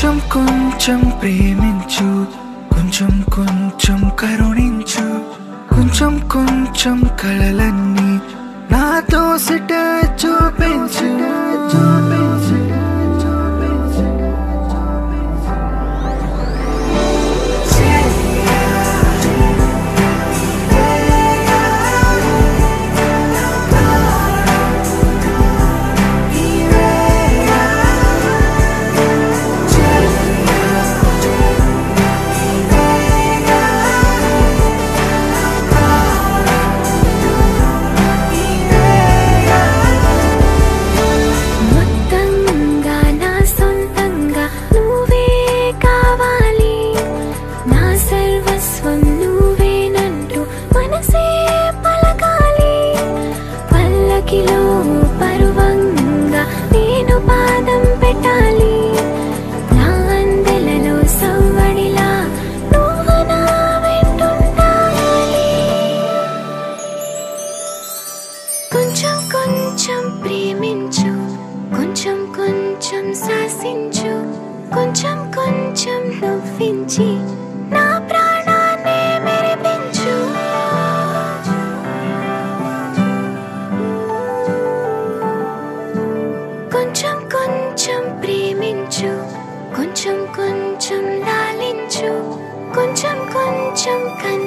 కొంచెం కొంచెం ప్రేమించు కొంచెం కొంచెం కరుణించు కొంచెం కొంచెం కళలన్నీ నాతో సిట చూపించు చూపించు చూపించు మొత్తంగా నా సొంతంగా నువ్వే కావాలి నా సర్వస్వం నువ్వేనంటూ మనసే పలకాలి పల్లకిలో పరువంగా నేను పాదం పెట్టాలి నా అందెలలో సవ్వడిలా నువ్వు నా వెంటుండాలి కొంచెం కొంచెం ప్రేమించు కొంచెం కొంచెం శాసించు కొంచెం కొంచెం నవ్వించి నా ప్రాణాన్ని మెరిపించు కొంచెం కొంచెం ప్రేమించు కొంచెం కొంచెం లాలించు కొంచెం కొంచెం కన్